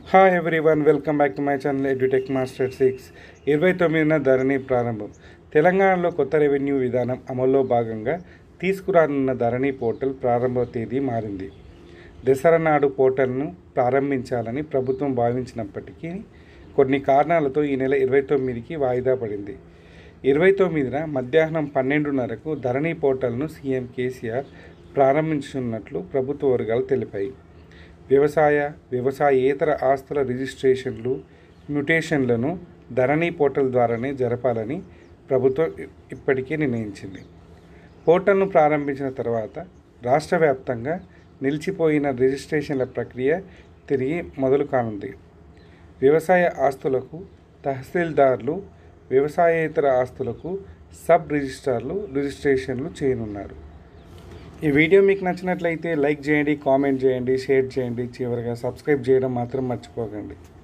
hi everyone welcome back to my channel edutech master six ఇరవై తొమ్మిదిన ధరణి ప్రారంభం తెలంగాణలో కొత్త రెవెన్యూ విధానం అమల్లో భాగంగా తీసుకురానున్న ధరణి పోర్టల్ ప్రారంభ తేదీ మారింది దసరా నాడు పోర్టల్ను ప్రారంభించాలని ప్రభుత్వం భావించినప్పటికీ కొన్ని కారణాలతో ఈ నెల ఇరవై తొమ్మిదికి వాయిదా పడింది ఇరవై తొమ్మిదిన మధ్యాహ్నం పన్నెండున్నరకు ధరణి పోర్టల్ను సీఎం కేసీఆర్ ప్రారంభించనున్నట్లు ప్రభుత్వ వర్గాలు తెలిపాయి వ్యవసాయ వ్యవసాయేతర ఆస్తుల రిజిస్ట్రేషన్లు మ్యుటేషన్లను ధరణి పోర్టల్ ద్వారానే జరపాలని ప్రభుత్వం ఇ- ఇప్పటికే నిర్ణయించింది పోర్టల్ను ప్రారంభించిన తర్వాత రాష్ట్ర వ్యాప్తంగా నిలిచిపోయిన రిజిస్ట్రేషన్ల ప్రక్రియ తిరిగి మొదలు కానుంది వ్యవసాయ ఆస్తులకు తహసీల్దార్లు వ్యవసాయేతర ఆస్తులకు సబ్ రిజిస్ట్రార్లు రిజిస్ట్రేషన్లు చేయనున్నారు ఈ వీడియో మీకు నచ్చినట్లయితే లైక్ చేయండి కామెంట్ చేయండి షేర్ చేయండి చివరిగా సబ్స్క్రైబ్ చేయడం మాత్రం మర్చిపోకండి